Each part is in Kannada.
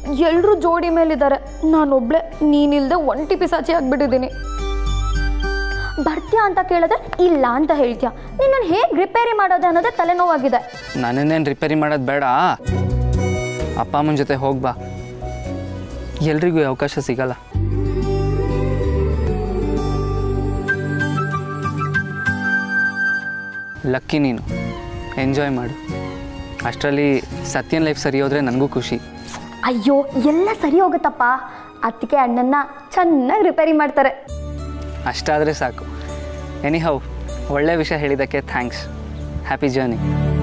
ಎಲ್ಲರೂ ಜೋಡಿ ಮೇಲಿದ್ದಾರೆ ನಾನೊಬ್ಳೆ ನೀನಿಲ್ದೆ ಒಂಟಿ ಪಿಸಾಚಿ ಆಗ್ಬಿಟ್ಟಿದ್ದೀನಿ ಬರ್ತೀಯಾ ಅಂತ ಕೇಳಿದ್ರೆ ಇಲ್ಲ ಅಂತ ಹೇಳ್ತೀಯ ನಿನ್ನನ್ನು ಹೇಗೆ ರಿಪೇರಿ ಮಾಡೋದು ಅನ್ನೋದೇ ತಲೆನೋವಾಗಿದೆ ನನ್ನನ್ನೇನು ರಿಪೇರಿ ಮಾಡೋದು ಬೇಡ ಅಪ್ಪ ಅಮ್ಮನ ಜೊತೆ ಹೋಗ್ಬಾ ಎಲ್ರಿಗೂ ಈ ಅವಕಾಶ ಸಿಗಲ್ಲ ಲಕ್ಕಿ ನೀನು ಎಂಜಾಯ್ ಮಾಡು ಅಷ್ಟರಲ್ಲಿ ಸತ್ಯನ ಲೈಫ್ ಸರಿ ಹೋದ್ರೆ ನನಗೂ ಖುಷಿ ಅಯ್ಯೋ ಎಲ್ಲ ಸರಿ ಹೋಗುತ್ತಪ್ಪ ಅದಕ್ಕೆ ಅಣ್ಣನ್ನ ಚೆನ್ನಾಗಿ ರಿಪೇರಿ ಮಾಡ್ತಾರೆ ಅಷ್ಟಾದರೆ ಸಾಕು ಎನಿ ಹೌ ಒಳ್ಳೆ ವಿಷಯ ಹೇಳಿದ್ದಕ್ಕೆ ಥ್ಯಾಂಕ್ಸ್ ಹ್ಯಾಪಿ ಜರ್ನಿ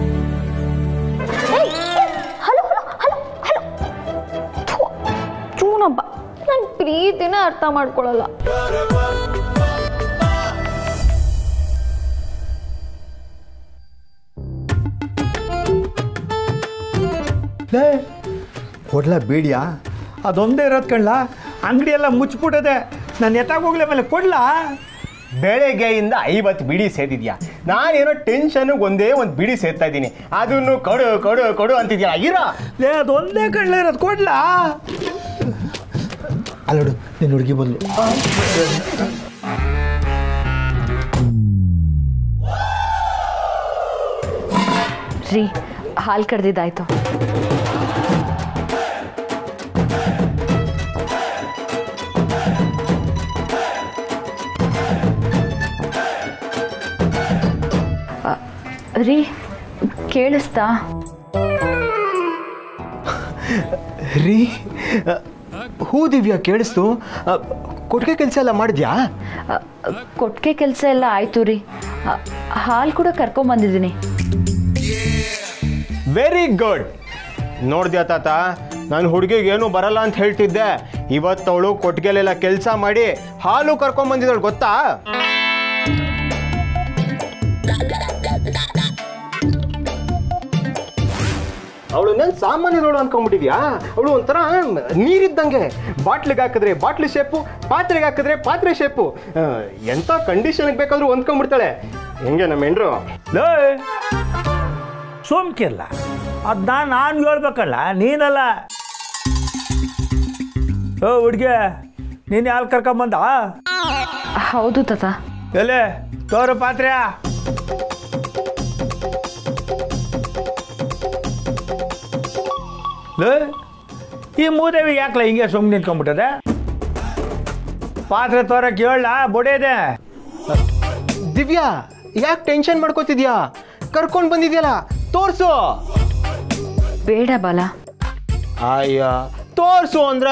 ಏಯ್, ಏಯ್, ಹಲೋ ಹಲೋ ಹಲೋ ಹಲೋ ಥು, ಚೂನಬ್ಬ ನನ್ನ ಪ್ರೀತಿನೇ ಅರ್ಥ ಮಾಡ್ಕೊಳ್ಳಲ್ಲ ಲೇ ಕೊಡ್ಲ ಬೇಡಿಯಾ ಅದೊಂದೇ ಇರೋದು ಕಣ್ಲ ಅಂಗಡಿ ಎಲ್ಲ ಮುಚ್ಚಿಬಿಟ್ಟದೆ ನಾನು ಎತ್ತಾಗ ಹೋಗ್ಲಿ ಮೇಲೆ ಕೊಡ್ಲಾ ಬೆಳಗ್ಗೆಯಿಂದ ಐವತ್ತು ಬಿಡಿ ಸೇದಿದ್ಯಾ ನಾನೇನೋ ಟೆನ್ಷನ್ಗೆ ಒಂದೇ ಒಂದು ಬಿಡಿ ಸೇದ್ತಾ ಇದ್ದೀನಿ ಅದನ್ನು ಕೊಡು ಕೊಡು ಕೊಡು ಅಂತಿದ್ಯಲ್ಲ ಇರೋ ಲೇ ಅದೊಂದೇ ಕಣ್ಲ ಇರೋದು ಕೊಡ್ಲಾ ಅಲ್ಲೋಡು ನಿನ್ನ ಹುಡುಗಿ ಬದಲು ರೀ ಹಾಲು ಕಡ್ದಿದ್ದಾಯ್ತು ಅ, ರೀ ಕೇಳಿಸ್ತಾ ರೀ ಹೂ ದಿವ್ಯಾ ಕೇಳಿಸ್ತು ಕೊಟ್ಟಿಗೆ ಕೆಲಸ ಎಲ್ಲ ಮಾಡಿದ್ಯಾ ಅ, ಕೊಟ್ಟಿಗೆ ಕೆಲಸ ಎಲ್ಲ ಆಯ್ತು ರೀ ಅ, ಹಾಲು ಕೂಡ ಕರ್ಕೊಂಬಂದಿದ್ದೀನಿ ವೆರಿ ಗುಡ್ ನೋಡ್ದ್ಯಾ ತಾತ ನಾನು ಹುಡುಗಿಗೆ ಏನು ಬರಲ್ಲ ಅಂತ ಹೇಳ್ತಿದ್ದೆ ಇವತ್ತವಳು ಕೊಟ್ಟಿಗೆಲೆಲ್ಲ ಕೆಲಸ ಮಾಡಿ ಹಾಲು ಕರ್ಕೊಂಬಂದಿದ್ದಳು ಗೊತ್ತಾ ಅವಳು ನನ್ನ ಸಾಮಾನ್ಯದವಳು ಅನ್ಕೊಂಡ್ಬಿಟ್ಟಿದ್ಯಾ ಅವಳು ಒಂಥರ ನೀರಿದ್ದಂಗೆ ಬಾಟ್ಲಿಗೆ ಹಾಕಿದ್ರೆ ಬಾಟ್ಲಿ ಶೇಪು ಪಾತ್ರೆಗೆ ಹಾಕಿದ್ರೆ ಪಾತ್ರೆ ಶೇಪು ಎಂಥ ಕಂಡೀಷನ್ಗೆ ಬೇಕಾದ್ರೂ ಹೊಂದ್ಕೊಂಡ್ಬಿಡ್ತಾಳೆ ಹೆಂಗೆ ನಮ್ಮ ಹೆಂಡ್ರು ಲೇ ಸೋಮ್ಕಿಲ್ಲ ಅದನ್ನ ನಾನು ಹೇಳ್ಬೇಕಲ್ಲ ನೀನಲ್ಲ ಓ ಹುಡುಗಿ ನೀನು ಯಾರು ಕರ್ಕೊಂಬಂದ ಹೌದು ತಾತ ಎಲೆ ತೋರು ಪಾತ್ರೆ ಲೇ ಈ ಮೂದೇವಿ ಯಾಕಲ ಹಿಂಗೆ ಸುಮ್ಮನೆ ನಿಂತ್ಕೊಂಡ್ಬಿಟ್ಟದೆ ಪಾತ್ರೆ ತೋರಕ್ಕೆ ಹೇಳ ಬೊಡೆದೆ ದಿವ್ಯಾ ಯಾಕೆ ಟೆನ್ಷನ್ ಮಾಡ್ಕೋತಿದ್ಯಾ ಕರ್ಕೊಂಡು ಬಂದಿದ್ಯಲ್ಲ ತೋರ್ಸು ಬೇಡ ಬಾಲ ಅಯ್ಯ ತೋರ್ಸು ಅಂದ್ರ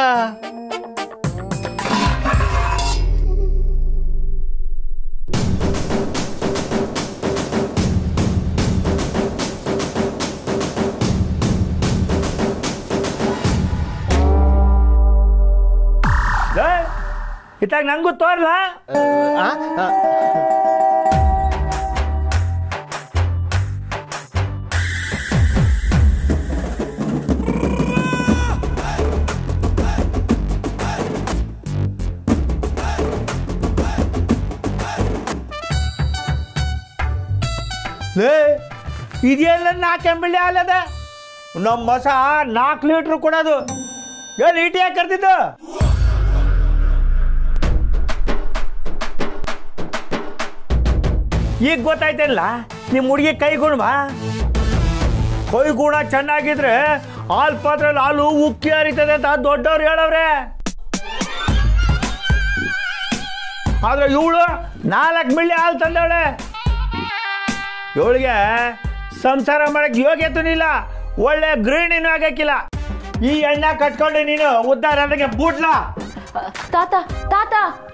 ಲೇ ಇತ್ತಾಗ ನಂಗೂ ತೋರ್ಲಾ ಆ? ಆ. ಲೇ ಇದೆಲ್ಲ ನಾಲ್ಕು ಎಂಬಳ್ಳಿ ಹಾಲದ ನಮ್ಮ ಮಸ ನಾಲ್ಕು ಲೀಟ್ರ್ ಕೊಡೋದು ಏನು ಇಟಿ ಯಾಕೆ ಕರ್ತಿದ್ದು ಈಗ ಗೊತ್ತಾಯ್ತಲ್ಲ ನಿಮ್ಮ ಹುಡುಗಿ ಕೈ ಗುಣ ಕೈ ಗುಣ ಚೆನ್ನಾಗಿದ್ರೆ ಹಾಲು ಪಾತ್ರೆಯಲ್ಲಿ ಹಾಲು ಉಕ್ಕಿ ಹರಿತದೆ ಅಂತ ದೊಡ್ಡವ್ರು ಹೇಳವ್ರೆ ಆದ್ರೆ ಇವಳು ನಾಲ್ಕು ಮಿಳ್ಳಿ ಹಾಲು ತಂದವಳೆ ಇವಳಿಗೆ ಸಂಸಾರ ಮಾಡಕ್ ಯೋಗ್ಯತನೂ ಇಲ್ಲ ಒಳ್ಳೆ ಗೃಹಿಣಿನೂ ಆಗಕ್ಕಿಲ್ಲ ಈ ಎಣ್ಣೆ ಕಟ್ಕೊಂಡು ನೀನು ಉದ್ದಾರ ಅದಕ್ಕೆ ಬೂಟ್ಲಾ ತಾತ ತಾತ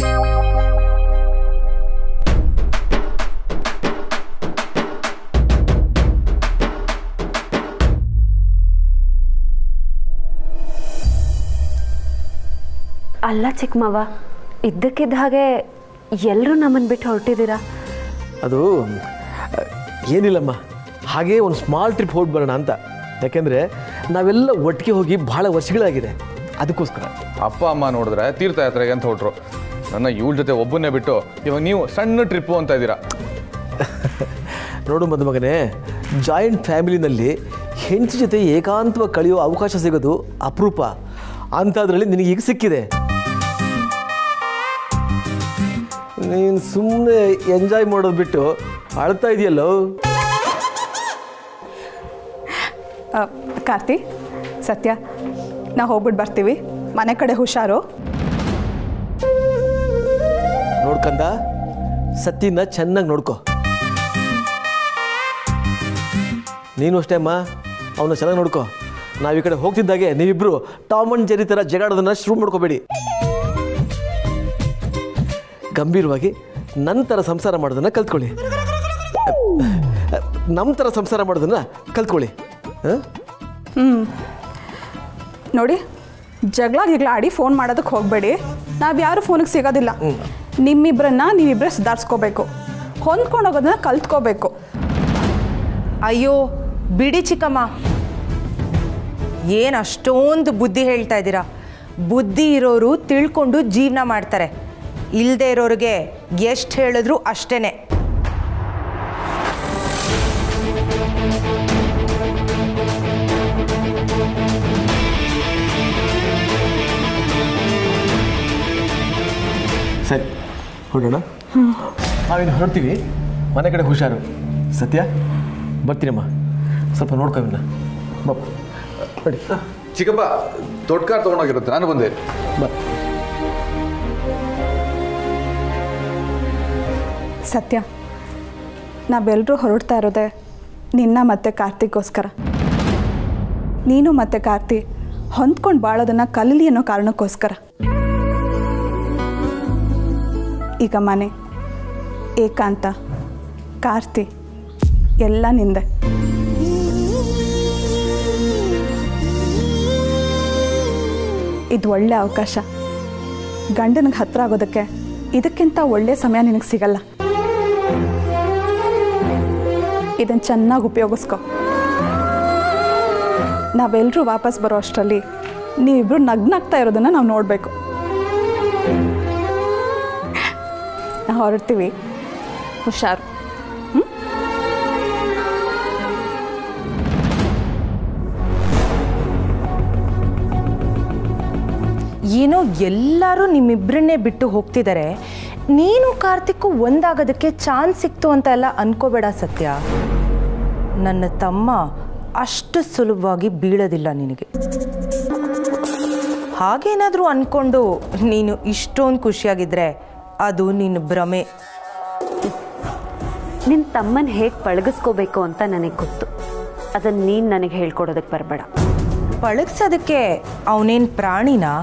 ಅಲ್ಲ ಚಿಕ್ಕ ಮಾವ ಇದ್ದಕ್ಕಿದ್ದ ಹಾಗೆ ಎಲ್ಲರೂ ನಮ್ಮನ್ನು ಬಿಟ್ಟು ಹೊರಟಿದ್ದೀರಾ ಅದು ಏನಿಲ್ಲಮ್ಮ ಹಾಗೇ ಒಂದು ಸ್ಮಾಲ್ ಟ್ರಿಪ್ ಹೋಗಿ ಬರೋಣ ಅಂತ ಯಾಕೆಂದರೆ ನಾವೆಲ್ಲ ಒಟ್ಟಿಗೆ ಹೋಗಿ ಭಾಳ ವರ್ಷಗಳಾಗಿದೆ ಅದಕ್ಕೋಸ್ಕರ ಅಪ್ಪ ಅಮ್ಮ ನೋಡಿದ್ರೆ ತೀರ್ಥಯಾತ್ರೆಗೆ ಅಂತ ಹೊಟ್ರು ನನ್ನ ಇವಳ ಜೊತೆ ಒಬ್ಬನ್ನೇ ಬಿಟ್ಟು ಇವಾಗ ನೀವು ಸಣ್ಣ ಟ್ರಿಪ್ಪು ಅಂತ ಇದ್ದೀರಾ ನೋಡು ಮದುಮಗನೇ ಜಾಯಿಂಟ್ ಫ್ಯಾಮಿಲಿನಲ್ಲಿ ಹೆಂಡತಿ ಜೊತೆ ಏಕಾಂತವಾಗಿ ಕಳೆಯೋ ಅವಕಾಶ ಸಿಗೋದು ಅಪರೂಪ ಅಂಥದ್ರಲ್ಲಿ ನಿನಗೆ ಈಗ ಸಿಕ್ಕಿದೆ ನೀನು ಸುಮ್ಮನೆ ಎಂಜಾಯ್ ಮಾಡೋದು ಬಿಟ್ಟು ಅಳ್ತಾ ಇದೆಯಲ್ಲೋ ಆ, ಕಾರ್ತಿ ಸತ್ಯ ನಾವು ಹೋಗ್ಬಿಟ್ಟು ಬರ್ತೀವಿ ಮನೆ ಕಡೆ ಹುಷಾರು ನೋಡ್ಕಂದ ಸತ್ತಿನ ಚೆನ್ನಾಗಿ ನೋಡ್ಕೊ ನೀನು ಅಷ್ಟೇ ಅಮ್ಮ ಅವನ್ನ ಚೆನ್ನಾಗಿ ನೋಡ್ಕೊ ನಾವು ಈ ಕಡೆ ಹೋಗ್ತಿದ್ದಾಗೆ ನೀವಿಬ್ರು ಟಾಮ್ ಅಂಡ್ ಜೆರಿ ಥರ ಜಗಾಡೋದನ್ನ ಶುರು ಮಾಡ್ಕೋಬೇಡಿ ಗಂಭೀರವಾಗಿ ನನ್ನ ಥರ ಸಂಸಾರ ಮಾಡೋದನ್ನ ಕಲ್ತ್ಕೊಳ್ಳಿ ನಮ್ಮ ಥರ ಸಂಸಾರ ಮಾಡೋದನ್ನ ಕಲ್ತ್ಕೊಳ್ಳಿ ಹಾಂ ನೋಡಿ ಜಗಳ ಗಿಗಳ ಆಡಿ ಫೋನ್ ಮಾಡೋದಕ್ಕೆ ಹೋಗಬೇಡಿ ನಾವು ಯಾರು ಫೋನಿಗೆ ಸಿಗೋದಿಲ್ಲ ನಿಮ್ಮಿಬ್ಬರನ್ನ ನೀವಿಬ್ಬರೇ ಸುಧಾರಿಸ್ಕೋಬೇಕು ಹೊಂದ್ಕೊಂಡು ಹೋಗೋದನ್ನ ಕಲ್ತ್ಕೋಬೇಕು ಅಯ್ಯೋ ಬಿಡಿ ಚಿಕ್ಕಮ್ಮ ಏನು ಅಷ್ಟೊಂದು ಬುದ್ಧಿ ಹೇಳ್ತಾ ಇದ್ದೀರಾ ಬುದ್ಧಿ ಇರೋರು ತಿಳ್ಕೊಂಡು ಜೀವನ ಮಾಡ್ತಾರೆ ಇಲ್ಲದೆ ಇರೋರಿಗೆ ಎಷ್ಟು ಹೇಳಿದ್ರು ಅಷ್ಟೇನೆ ಸರಿ ಹೊರಡೋಣ ನಾವಿನ್ನು ಹೊರಡ್ತೀವಿ ಮನೆ ಕಡೆ ಹುಷಾರು ಸತ್ಯ ಬರ್ತೀನಮ್ಮ ಸ್ವಲ್ಪ ನೋಡ್ಕೊ ಇವನ್ನ ಬಪ್ಪ ನೋಡಿ ಚಿಕ್ಕಪ್ಪ ದೊಡ್ಡ ಕಾರ್ ತೊಗೊಂಡೋಗಿರುತ್ತೆ ನಾನು ಬಂದೆ ಬಾ ಸತ್ಯ ನಾವೆಲ್ಲರೂ ಹೊರಡ್ತಾ ಇರೋದೆ ನಿನ್ನ ಮತ್ತೆ ಕಾರ್ತಿಕ್ಗೋಸ್ಕರ ನೀನು ಮತ್ತೆ ಕಾರ್ತಿ ಹೊಂದ್ಕೊಂಡು ಬಾಳೋದನ್ನ ಕಲೀಲಿ ಅನ್ನೋ ಕಾರಣಕ್ಕೋಸ್ಕರ ಈಗ ಮನೆ ಏಕಾಂತ ಕಾರ್ತಿ ಎಲ್ಲ ನಿಂದೆ ಇದು ಒಳ್ಳೆ ಅವಕಾಶ ಗಂಡನಿಗೆ ಹತ್ರ ಆಗೋದಕ್ಕೆ ಇದಕ್ಕಿಂತ ಒಳ್ಳೆ ಸಮಯ ನಿನಗೆ ಸಿಗಲ್ಲ ಇದನ್ನು ಚೆನ್ನಾಗಿ ಉಪಯೋಗಿಸ್ಕೊ ನಾವೆಲ್ಲರೂ ವಾಪಸ್ ಬರೋ ಅಷ್ಟರಲ್ಲಿ ನೀವಿಬ್ರು ನಗ್ನಾಗ್ತಾ ಇರೋದನ್ನು ನಾವು ನೋಡಬೇಕು ನಾವು ಹೊರಡ್ತೀವಿ ಹುಷಾರು ಏನೋ ಎಲ್ಲರೂ ನಿಮ್ಮಿಬ್ಬರನ್ನೇ ಬಿಟ್ಟು ಹೋಗ್ತಿದ್ದಾರೆ ನೀನು ಕಾರ್ತಿಕ್ಕು ಒಂದಾಗೋದಕ್ಕೆ ಚಾನ್ಸ್ ಸಿಕ್ತು ಅಂತ ಎಲ್ಲ ಅನ್ಕೋಬೇಡ ಸತ್ಯ ನನ್ನ ತಮ್ಮ ಅಷ್ಟು ಸುಲಭವಾಗಿ ಬೀಳೋದಿಲ್ಲ ನಿನಗೆ ಹಾಗೇನಾದರೂ ಅಂದ್ಕೊಂಡು ನೀನು ಇಷ್ಟೊಂದು ಖುಷಿಯಾಗಿದ್ರೆ ಅದು ನಿನ್ನ ಭ್ರಮೆ ನಿನ್ನ ತಮ್ಮನ ಹೇಗೆ ಪಳಗಿಸ್ಕೋಬೇಕು ಅಂತ ನನಗೆ ಗೊತ್ತು ಅದನ್ನು ನೀನು ನನಗೆ ಹೇಳ್ಕೊಡೋದಕ್ಕೆ ಬರಬೇಡ ಪಳಗ್ಸೋದಕ್ಕೆ ಅವನೇನು ಪ್ರಾಣಿನಾ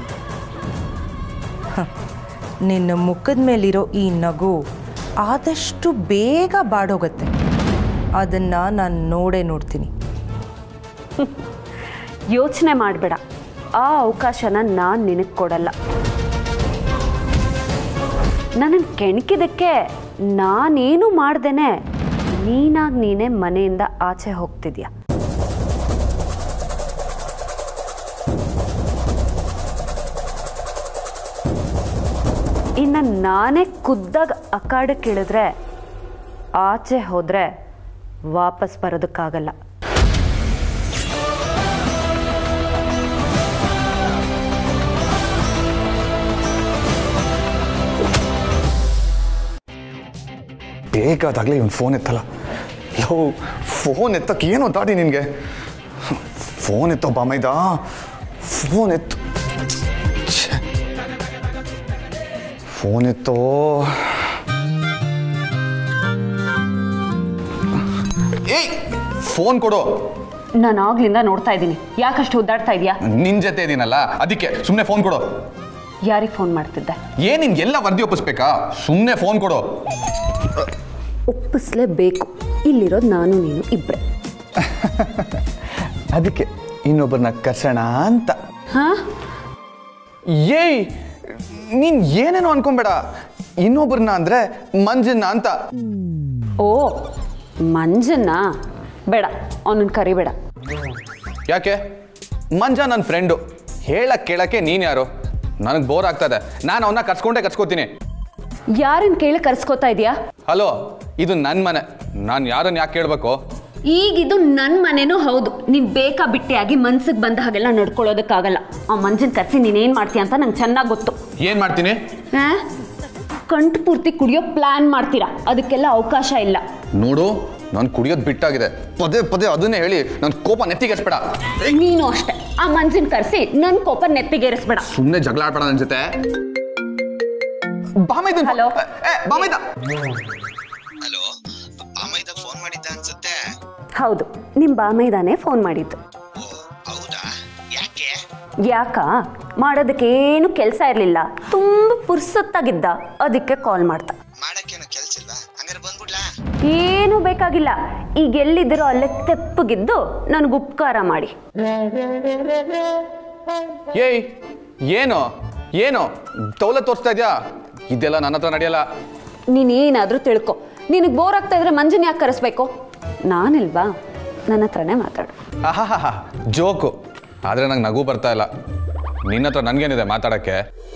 ಹ, ನಿನ್ನ ಮುಖದ ಮೇಲಿರೋ ಈ ನಗು ಆದಷ್ಟು ಬೇಗ ಬಾಡೋಗತ್ತೆ ಅದನ್ನು ನಾನು ನೋಡೇ ನೋಡ್ತೀನಿ ಯೋಚನೆ ಮಾಡಬೇಡ ಆ ಅವಕಾಶನ ನಾನು ನಿನಗೆ ಕೊಡಲ್ಲ ನನ್ನನ್ನು ಕೆಣಕಿದ್ದಕ್ಕೆ ನಾನೇನು ಮಾಡ್ದೇನೆ ನೀನಾಗಿ ನೀನೇ ಮನೆಯಿಂದ ಆಚೆ ಹೋಗ್ತಿದ್ಯಾ ಇನ್ನು ನಾನೇ ಖುದ್ದಾಗ ಅಕಾಡಕ್ಕೆ ಇಳಿದ್ರೆ ಆಚೆ ಹೋದರೆ ವಾಪಸ್ ಬರೋದಕ್ಕಾಗಲ್ಲ ಬೇಕಾದಾಗಲೇ ಇವನು ಫೋನ್ ಎತ್ತಲ್ಲ ಲೋ ಫೋನ್ ಎತ್ತಕ್ಕೆ ಏನೋ ದಾಡಿ ನಿನಗೆ ಫೋನ್ ಎತ್ತೋ ಬಾಮೈದ ಫೋನ್ ಎತ್ತು ಛೆ. ಫೋನ್ ಎತ್ತೋ ಏಯ್ ಫೋನ್ ಕೊಡು ನಾನು ಆಗ್ಲಿಂದ ನೋಡ್ತಾ ಇದ್ದೀನಿ ಯಾಕಷ್ಟು ಒದ್ದಾಡ್ತಾ ಇದೆಯಾ ನಿನ್ ಜೊತೆ ಇದೀನಲ್ಲ ಅದಕ್ಕೆ ಸುಮ್ಮನೆ ಫೋನ್ ಕೊಡು ಯಾರಿಗೆ ಫೋನ್ ಮಾಡ್ತಿದ್ದೆ ಏನ್ ನಿನ್ಗೆ ಎಲ್ಲ ವರದಿ ಒಪ್ಪಿಸ್ಬೇಕಾ ಸುಮ್ಮನೆ ಫೋನ್ ಕೊಡು ಒಪ್ಪಿಸ್ಲೇಬೇಕು ಇಲ್ಲಿರೋದು ನಾನು ನೀನು ಇಬ್ಬರೇ ಅದಕ್ಕೆ ಇನ್ನೊಬ್ಬರನ್ನ ಕರ್ಸೋಣ ಅಂತ ಹಾ ಏಯ್ ನೀನ್ ಏನೇನೋ ಅನ್ಕೊಂಬೇಡ ಇನ್ನೊಬ್ಬರನ್ನ ಅಂದ್ರೆ ಮಂಜನ್ನ ಅಂತ ಓ ಮಂಜನ್ನ ಬೇಡ ಅವನನ್ನು ಕರಿಬೇಡ ಯಾಕೆ ಮಂಜ ನನ್ನ ಫ್ರೆಂಡು ಹೇಳಕ್ ಕೇಳಕ್ಕೆ ನೀನ್ ಯಾರು ನನಗೆ ಬೋರ್ ಆಗ್ತದೆ ನಾನು ಅವನ್ನ ಕರ್ಸ್ಕೊಂಡೇ ಕರ್ಸ್ಕೊತೀನಿ ಯಾರನ್ನ ಕೇಳಿ ಕರ್ಸ್ಕೊತಾ ಇದೀಯಾ ಹಲೋ ಇದು ನನ್ನ ಮನೆ ನಾನು ಯಾರನ್ನ ಯಾಕೆ ಕೇಳಬೇಕು ಈಗಿದು ನನ್ನ ಮನೆನೂ ಹೌದು ನೀನು ಬೇಕಾ ಬಿಟ್ಟಿಯಾಗಿ ಮನ್ಸಿಗೆ ಬಂದ ಹಾಗೆಲ್ಲ ನಡ್ಕೊಳ್ಳೋದಕ್ಕಾಗಲ್ಲ ಆ ಮಂಜನ್ ಕರ್ಸಿ ನೀನೇನು ಮಾಡ್ತೀಯ ಅಂತ ನಂಗೆ ಚೆನ್ನಾಗಿ ಗೊತ್ತು ಏನು ಮಾಡ್ತೀನಿ ಆ? ಕಂಠು ಪೂರ್ತಿ ಕುಡಿಯೋ ಪ್ಲಾನ್ ಮಾಡ್ತೀರಾ ಅದಕ್ಕೆಲ್ಲ ಅವಕಾಶ ಇಲ್ಲ ನೋಡು ನಾನು ಕುಡಿಯೋದು ಬಿಟ್ಟಾಗಿದೆ ಪದೇ ಪದೇ ಅದನ್ನೇ ಹೇಳಿ ನನ್ನ ಕೋಪ ನೆತ್ತಿಗೆಸ್ಬೇಡ ನೀನು ಅಷ್ಟೇ ಆ ಮಂಜನ್ ಕರ್ಸಿ ನನ್ನ ಕೋಪ ನೆತ್ತಿಗೇರಿಸ್ಬೇಡ ಸುಮ್ಮನೆ ಜಗಳ ಆಡ್ಬೇಡ ನನ್ನ ಜೊತೆ ಬಾಮೈದ ಹಲೋ ಬಾಮೈದ ಹೌದು ನಿಮ್ಮ ಬಾಮೈದಾನೆ ಫೋನ್ ಮಾಡಿದ್ದು ಯಾಕ ಮಾಡೋದಕ್ಕೇನು ಕೆಲಸ ಇರಲಿಲ್ಲ ತುಂಬ ಪುರ್ಸೊತ್ತಾಗಿದ್ದ ಅದಕ್ಕೆ ಕಾಲ್ ಮಾಡ್ದ ಏನು ಬೇಕಾಗಿಲ್ಲ ಈಗ ಎಲ್ಲಿದ್ದೀರೋ ಅಲ್ಲೇ ತೆಪ್ಪಗಿದ್ದು ನನಗೆ ಉಪಕಾರ ಮಾಡಿ ಏಯ್ ಏನು ಏನು ತೌಲ ತೋರಿಸ್ತಾ ಇದೆಯಾ ಇದೆಲ್ಲ ನನ್ನ ಹತ್ರ ನಡೆಯಲ್ಲ ನೀನೇನಾದರೂ ತಿಳ್ಕೊ ನಿನಗೆ ಬೋರ್ ಆಗ್ತಾ ಇದ್ರೆ ಮಂಜನ್ ಯಾಕೆ ಕರೆಸ್ಬೇಕು ನಾನಿಲ್ವಾ ನನ್ನ ಹತ್ರನೇ ಮಾತಾಡು ಆಹಾಹಾ ಜೋಕು ಆದರೆ ನಂಗೆ ನಗು ಬರ್ತಾ ಇಲ್ಲ ನಿನ್ನ ಹತ್ರ ನನಗೇನಿದೆ ಮಾತಾಡೋಕ್ಕೆ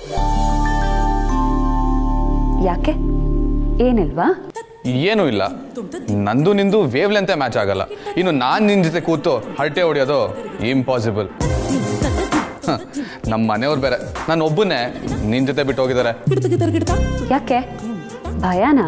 ಯಾಕೆ ಏನಿಲ್ವಾ ಏನೂ ಇಲ್ಲ ನಂದು ನಿಂದು ವೇವ್ ಲೆಂತೆ ಮ್ಯಾಚ್ ಆಗಲ್ಲ ಇನ್ನು ನಾನು ನಿನ್ನ ಜೊತೆ ಕೂತು ಹರಟೆ ಹೊಡೆಯೋದು ಇಂಪಾಸಿಬಲ್ ನಮ್ಮ ಮನೆಯವ್ರು ಬೇರೆ ನಾನು ಒಬ್ಬನೇ ನಿನ್ನ ಜೊತೆ ಬಿಟ್ಟು ಹೋಗಿದ್ದಾರೆ ಯಾಕೆ ಭಯನಾ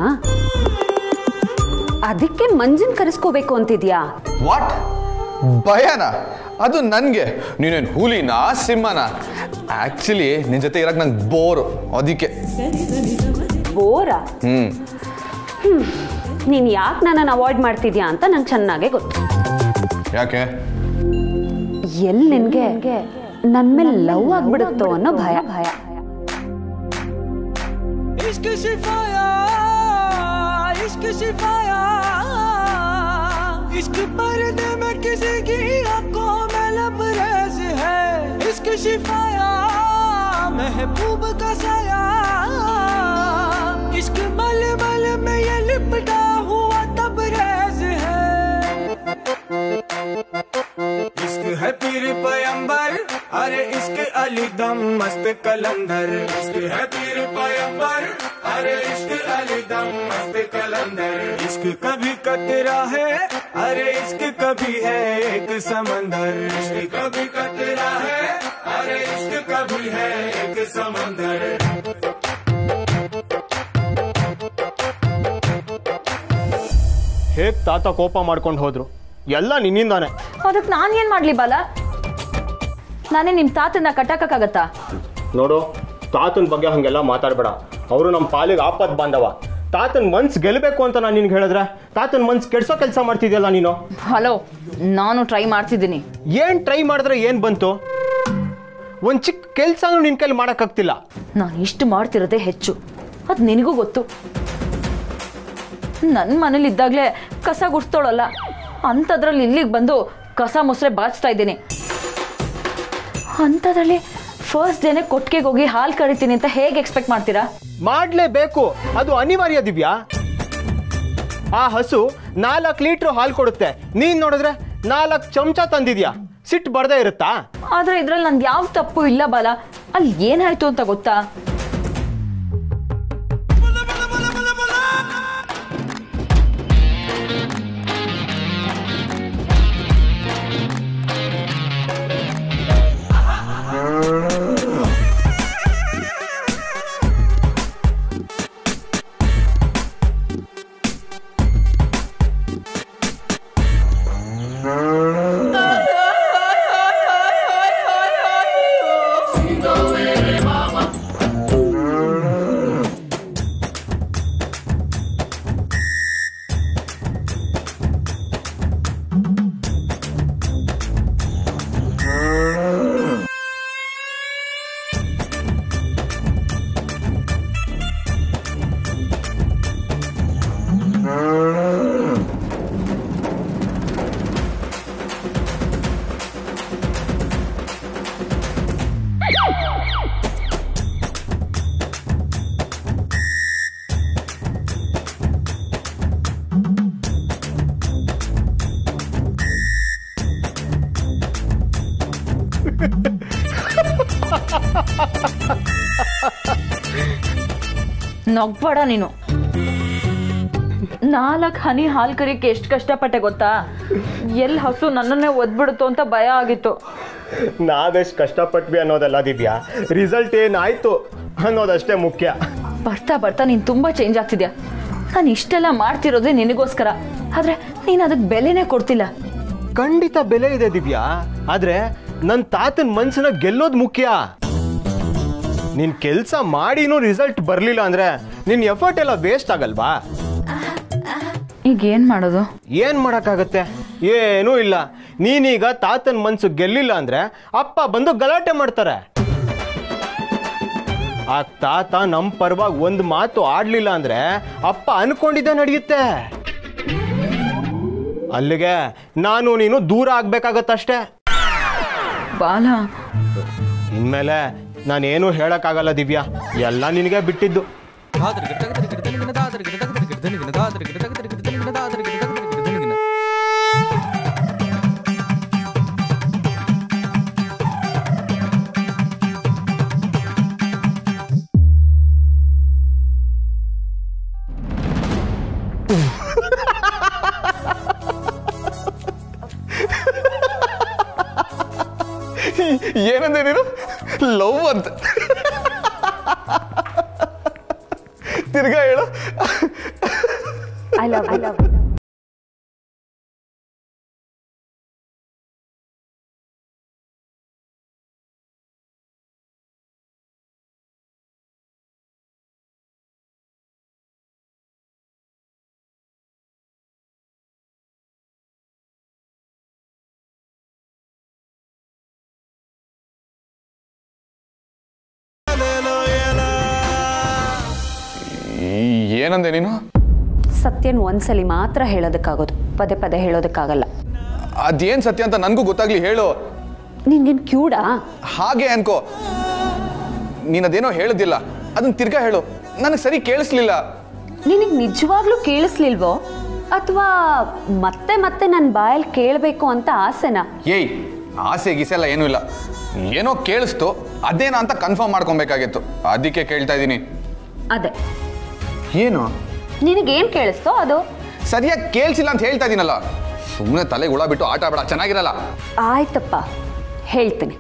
ಅದಕ್ಕೆ ಮಂಜನ್ ಕರೆಸ್ಕೋಬೇಕು ಅಂತಿದ್ಯಾ ವಾಟ್ ಭಯನಾ ಅದು ನನಗೆ ನೀನೇನು ಹುಲಿನಾ ಸಿಂಹನ ಆ್ಯಕ್ಚುಲಿ ನಿನ್ನ ಜೊತೆ ಇರಕ್ಕೆ ನಂಗೆ ಬೋರು ಅದಕ್ಕೆ ಬೋರಾ ಹ್ಞೂ ನೀನು ಯಾಕೆ ನನ್ನನ್ನು ಅವಾಯ್ಡ್ ಮಾಡ್ತಿದ್ಯಾ ಅಂತ ನಂಗೆ ಚೆನ್ನಾಗೇ ಗೊತ್ತು ಯಾಕೆ ಎಲ್ಲಿ ನಿನಗೆ ನನ್ನ ಮೇಲೆ ಲವ್ ಆಗ್ಬಿಡುತ್ತೋ ಅನ್ನೋ ಭಯ ಭಯ इश्क शिफाया इश्क शिफाया इश्क पर्दे में किसी की आंखों में लबरेज है इश्क शिफाया महबूब का साया इश्क मल मल में ये लिपटा हुआ तबरेज है इश्क है पीर पैंबर अरे इश्क अली दम मस्त कलंदर इश्क है पीर पैंबर अरे इश्क अली दम मस्त कलंदर इश्क कभी कतरा है अरे इश्क कभी है एक समंदर इश्क कभी कतरा है अरे इश्क कभी है एक समंदर ಹೇಗೆ ತಾತ ಕೋಪ ಮಾಡ್ಕೊಂಡು ಹೋದ್ರು ಎಲ್ಲ ನಿನ್ನಿಂದಾನೆ ಅದಕ್ಕೆ ನಾನು ಏನು ಮಾಡಲಿ ಬಾಲ ನಾನೇ ನಿಮ್ಮ ತಾತನ ಕಟ್ಟಾಕಕ್ಕಾಗತ್ತಾ ನೋಡು ತಾತನ ಬಗ್ಗೆ ಹಂಗೆಲ್ಲ ಮಾತಾಡಬೇಡ ಅವರು ನಮ್ಮ ಪಾಲಿಗೆ ಆಪತ್ ಬಾಂಧವ ತಾತನ ಮನ್ಸು ಗೆಲ್ಲಬೇಕು ಅಂತ ನಾನು ನಿನ್ಗೆ ಹೇಳಿದ್ರೆ ತಾತನ ಮನ್ಸು ಕೆಡ್ಸೋ ಕೆಲಸ ಮಾಡ್ತಿದ್ಯಲ್ಲ ನೀನು ಹಲೋ ನಾನು ಟ್ರೈ ಮಾಡ್ತಿದ್ದೀನಿ ಏನು ಟ್ರೈ ಮಾಡಿದ್ರೆ ಏನು ಬಂತು ಒಂದು ಚಿಕ್ಕ ಕೆಲಸನೂ ನಿನ್ನ ಕೈಲಿ ಮಾಡೋಕ್ಕಾಗ್ತಿಲ್ಲ ನಾನು ಇಷ್ಟು ಮಾಡ್ತಿರೋದೇ ಹೆಚ್ಚು ಅದು ನಿನಗೂ ಗೊತ್ತು ನನ್ನ ಮನೇಲಿ ಇದ್ದಾಗಲೇ ಕಸ ಗುಡಿಸ್ತೋಳಲ್ಲ ಅಂಥದ್ರಲ್ಲಿ ಇಲ್ಲಿಗೆ ಬಂದು ಕಸ ಮೊಸರೆ ಬಾಚ್ತಾ ಇದ್ದೀನಿ ಅಂಥದ್ರಲ್ಲಿ ಫಸ್ಟ್ ಡೇನೆ ಕೊಟ್ಟಿಗೆಗೆ ಹೋಗಿ ಹಾಲು ಕರಿತೀನಿ ಅಂತ ಹೇಗೆ ಎಕ್ಸ್ಪೆಕ್ಟ್ ಮಾಡ್ತೀರಾ ಮಾಡಲೇಬೇಕು ಅದು ಅನಿವಾರ್ಯ ದಿವ್ಯಾ ಆ ಹಸು ನಾಲ್ಕು ಲೀಟ್ರ್ ಹಾಲು ಕೊಡುತ್ತೆ ನೀನು ನೋಡಿದ್ರೆ ನಾಲ್ಕು ಚಮಚ ತಂದಿದ್ಯಾ ಸಿಟ್ಟು ಬರ್ದೇ ಇರುತ್ತಾ ಆದರೆ ಇದ್ರಲ್ಲಿ ನಂದು ಯಾವ ತಪ್ಪು ಇಲ್ಲ ಬಾಲ ಅಲ್ಲಿ ಏನಾಯ್ತು ಅಂತ ಗೊತ್ತಾ ನಗ್ಬೇಡ ನೀನು ನಾಲ್ಕು ಹನಿ ಹಾಲು ಕರಿಯಕ್ಕೆ ಎಷ್ಟು ಕಷ್ಟಪಟ್ಟೆ ಗೊತ್ತಾ ಎಲ್ಲಿ ಹಸು ನನ್ನನ್ನೇ ಒದ್ಬಿಡುತ್ತೋ ಅಂತ ಭಯ ಆಗಿತ್ತು ನಾವೆಷ್ಟು ಕಷ್ಟಪಟ್ವಿ ಅನ್ನೋದಲ್ಲ ದಿವ್ಯಾ ರಿಸಲ್ಟ್ ಏನಾಯ್ತು ಅನ್ನೋದಷ್ಟೇ ಮುಖ್ಯ ಬರ್ತಾ ಬರ್ತಾ ನೀನು ತುಂಬ ಚೇಂಜ್ ಆಗ್ತಿದ್ಯಾ ನಾನು ಇಷ್ಟೆಲ್ಲ ಮಾಡ್ತಿರೋದೇ ನಿನಗೋಸ್ಕರ ಆದರೆ ನೀನು ಅದಕ್ಕೆ ಬೆಲೆನೇ ಕೊಡ್ತಿಲ್ಲ ಖಂಡಿತ ಬೆಲೆ ಇದೆ ದಿವ್ಯಾ ಆದ್ರೆ ನನ್ನ ತಾತನ ಮನ್ಸನ್ನ ಗೆಲ್ಲೋದು ಮುಖ್ಯ ನಿನ್ ಕೆಲಸ ಮಾಡಿನೂ ರಿಸಲ್ಟ್ ಬರಲಿಲ್ಲ ಅಂದ್ರೆ ನಿನ್ ಎಫರ್ಟ್ ಎಲ್ಲ ವೇಸ್ಟ್ ಆಗಲ್ವಾ ಈಗ ಏನು ಮಾಡೋದು ಏನ್ ಮಾಡಕ್ಕಾಗತ್ತೆ ಏನೂ ಇಲ್ಲ ನೀನೀಗ ತಾತನ ಮನ್ಸು ಗೆಲ್ಲಿಲ್ಲ ಅಂದ್ರೆ ಅಪ್ಪ ಬಂದು ಗಲಾಟೆ ಮಾಡ್ತಾರೆ ಆ ತಾತ ನಮ್ಮ ಪರವಾಗಿ ಒಂದು ಮಾತು ಆಡ್ಲಿಲ್ಲ ಅಂದ್ರೆ ಅಪ್ಪ ಅನ್ಕೊಂಡಿದ್ದೆ ನಡೆಯುತ್ತೆ ಅಲ್ಲಿಗೆ ನಾನು ನೀನು ದೂರ ಆಗ್ಬೇಕಾಗತ್ತಷ್ಟೇ ಬಾಲ ಇನ್ಮೇಲೆ ನಾನೇನು ಹೇಳಕ್ಕಾಗಲ್ಲ ದಿವ್ಯಾ ಎಲ್ಲ ನಿನಗೆ ಬಿಟ್ಟಿದ್ದು ಏನಂದೆ ನೀನು ಲವ್ ಅಂತ ತಿರ್ಗಾ ಹೇಳು ಐ ಲವ್ ಐ ಲವ್ ಏನಂದೆ ನೀನು ಸತ್ಯನ್ ಒಂದ್ಸಲಿ ಮಾತ್ರ ಹೇಳೋದಕ್ಕಾಗೋದು ಪದೇ ಪದೇ ಹೇಳೋದಕ್ಕಾಗಲ್ಲ ಅದೇನ್ ಸತ್ಯ ಅಂತ ನನಗೂ ಗೊತ್ತಾಗ್ಲಿ ಹೇಳು ನಿನ್ಗೇನು ಕ್ಯೂಡಾ ಹಾಗೆ ಅನ್ಕೋ ನೀನ್ ಅದೇನೋ ಹೇಳುದಿಲ್ಲ ಅದನ್ನ ತಿರ್ಗಾ ಹೇಳು ನನಗೆ ಸರಿ ಕೇಳಿಸ್ಲಿಲ್ಲ ನಿನಗೆ ನಿಜವಾಗ್ಲೂ ಕೇಳಿಸ್ಲಿಲ್ವೋ ಅಥವಾ ಮತ್ತೆ ಮತ್ತೆ ನನ್ನ ಬಾಯಲ್ಲಿ ಕೇಳಬೇಕು ಅಂತ ಆಸೆನಾ ಏಯ್ ಆಸೆ ಗೀಸೆ ಎಲ್ಲ ಏನೂ ಇಲ್ಲ ಏನೋ ಕೇಳಿಸ್ತು ಅದೇನಾ ಅಂತ ಕನ್ಫರ್ಮ್ ಮಾಡ್ಕೊಬೇಕಾಗಿತ್ತು ಅದಕ್ಕೆ ಕೇಳ್ತಾ ಇದ್ದೀನಿ ಅದೇ ಏನು ನಿನಗೇನು ಕೇಳಿಸ್ತೋ ಅದು ಸರಿಯಾಗಿ ಕೇಳಿಸಿಲ್ಲ ಅಂತ ಹೇಳ್ತಾ ಇದೀನಲ್ಲ ಸುಮ್ಮನೆ ತಲೆಗೆ ಹುಳ ಬಿಟ್ಟು ಆಟ ಆಡ ಚೆನ್ನಾಗಿರಲ್ಲ ಆಯ್ತಪ್ಪ ಹೇಳ್ತೀನಿ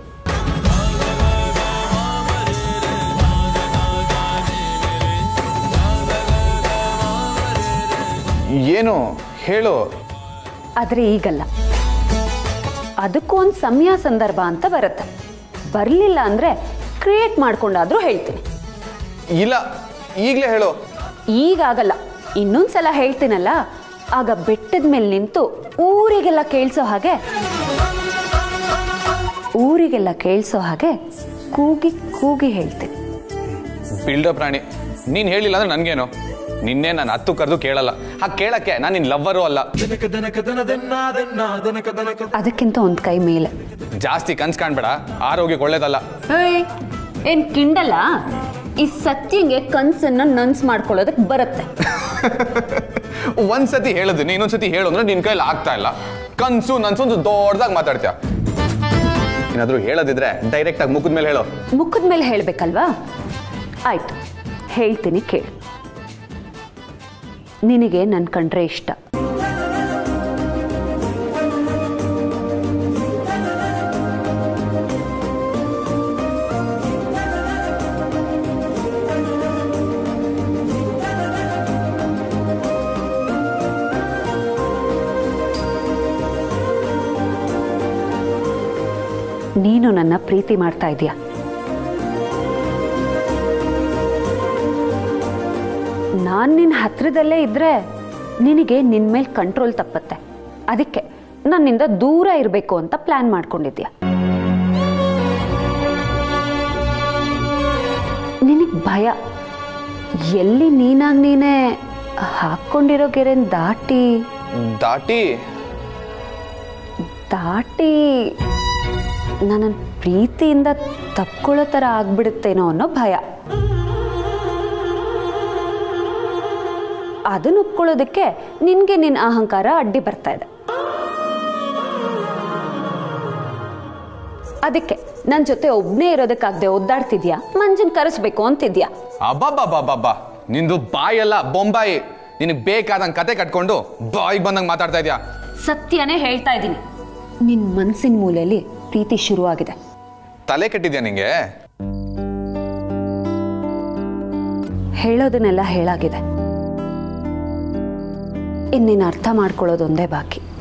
ಏನು ಹೇಳು ಆದರೆ ಈಗಲ್ಲ ಅದಕ್ಕೂ ಒಂದು ಸಮಯ ಸಂದರ್ಭ ಅಂತ ಬರುತ್ತೆ ಬರಲಿಲ್ಲ ಅಂದರೆ ಕ್ರಿಯೇಟ್ ಮಾಡ್ಕೊಂಡಾದ್ರೂ ಹೇಳ್ತೀನಿ ಇಲ್ಲ ಈಗಲೇ ಹೇಳು ಈಗಾಗಲ್ಲ ಇನ್ನೊಂದ್ಸಲ ಹೇಳ್ತೀನಲ್ಲ ಆಗ ಬೆಟ್ಟದ ಮೇಲೆ ನಿಂತು ಊರಿಗೆಲ್ಲ ಕೇಳಿಸೋ ಹಾಗೆ ಊರಿಗೆಲ್ಲ ಕೇಳಿಸೋ ಹಾಗೆ ಕೂಗಿ ಕೂಗಿ ಹೇಳ್ತೀನಿ ಬಿಲ್ಡ ಪ್ರಾಣಿ ನೀನ್ ಹೇಳಿಲ್ಲ ಅಂದ್ರೆ ನನ್ಗೇನು ನಿನ್ನೆ ನಾನು ಹತ್ತು ಕರೆದು ಕೇಳಲ್ಲ ಹಾಗೆ ಕೇಳಕ್ಕೆ ನಾನು ನಿನ್ ಲವ್ವರು ಅಲ್ಲ ಅದಕ್ಕಿಂತ ಒಂದು ಕೈ ಮೇಲೆ ಜಾಸ್ತಿ ಕನ್ಸ್ ಕಾಣ್ಬೇಡ ಆರೋಗ್ಯಕ್ಕೆ ಒಳ್ಳೇದಲ್ಲ ಏಯ್ ಏನ್ ಕಿಂಡಲ್ಲ ಈ ಸತ್ಯಂಗೆ ಕನ್ಸನ್ನ ನನ್ಸ್ ಮಾಡ್ಕೊಳ್ಳೋದಕ್ಕೆ ಬರುತ್ತೆ ಒಂದ್ಸತಿ ಹೇಳಿದ್ದೀನಿ ಇನ್ನೊಂದ್ಸತಿ ಹೇಳು ಅಂದ್ರೆ ನಿನ್ ಕೈಲಿ ಆಗ್ತಾ ಇಲ್ಲ ಕನ್ಸು ನನ್ಸು ಒಂದು ದೊಡ್ಡದಾಗಿ ಮಾತಾಡ್ತೀಯ ಏನಾದ್ರೂ ಹೇಳೋದಿದ್ರೆ ಡೈರೆಕ್ಟ್ ಆಗಿ ಮುಖದ ಮೇಲೆ ಹೇಳು ಮುಖದ ಮೇಲೆ ಹೇಳ್ಬೇಕಲ್ವಾ ಆಯ್ತು ಹೇಳ್ತೀನಿ ಕೇಳು ನಿನಗೆ ನನ್ನ ಕಂಡ್ರೆ ಇಷ್ಟ ನೀನು ನನ್ನ ಪ್ರೀತಿ ಮಾಡ್ತಾ ಇದೀಯ ನಾನು ನಿನ್ನ ಹತ್ರದಲ್ಲೇ ಇದ್ರೆ ನಿನಗೆ ನಿನ್ನ ಮೇಲೆ ಕಂಟ್ರೋಲ್ ತಪ್ಪತ್ತೆ ಅದಕ್ಕೆ ನನ್ನಿಂದ ದೂರ ಇರಬೇಕು ಅಂತ ಪ್ಲಾನ್ ಮಾಡ್ಕೊಂಡಿದ್ಯಾ ನಿನಗೆ ಭಯ ಎಲ್ಲಿ ನೀನಾಗಿ ನೀನೇ ಹಾಕ್ಕೊಂಡಿರೋ ಗೆರೆನ್ ದಾಟಿ ದಾಟಿ ದಾಟಿ ನನ್ನ ಪ್ರೀತಿಯಿಂದ ತಪ್ಕೊಳ್ಳೋ ಥರ ಆಗ್ಬಿಡುತ್ತೇನೋ ಅನ್ನೋ ಭಯ ಅದನ್ನ ಒಪ್ಕೊಳ್ಳೋದಕ್ಕೆ ನಿನ್ಗೆ ನಿನ್ನ ಅಹಂಕಾರ ಅಡ್ಡಿ ಬರ್ತಾ ಇದೆ ಅದಕ್ಕೆ ನನ್ನ ಜೊತೆ ಒಬ್ನೇ ಇರೋದಕ್ಕಾಗದೆ ಒದ್ದಾಡ್ತಿದ್ಯಾ ಮಂಜನ್ ಕರೆಸ್ಬೇಕು ಅಂತಿದ್ಯಾ ಅಬ್ಬಬ್ಬಬ್ಬಬ್ಬ ನಿಂದು ಬಾಯಲ್ಲ ಬೊಂಬಾಯಿ ನಿನಗೆ ಬೇಕಾದಂಗೆ ಕತೆ ಕಟ್ಕೊಂಡು ಬಾಯಿಗೆ ಬಂದಂಗೆ ಮಾತಾಡ್ತಾ ಇದೆಯಾ ಸತ್ಯನೇ ಹೇಳ್ತಾ ಇದ್ದೀನಿ ನಿನ್ನ ಮನಸ್ಸಿನ ಮೂಲೆಯಲ್ಲಿ ಪ್ರೀತಿ ಶುರುವಾಗಿದೆ ತಲೆ ಕೆಟ್ಟಿದ್ಯಾ ನಿಂಗೆ ಹೇಳೋದನ್ನೆಲ್ಲ ಹೇಳಾಗಿದೆ ಇನ್ನೇನು ಅರ್ಥ ಮಾಡ್ಕೊಳ್ಳೋದೊಂದೇ ಬಾಕಿ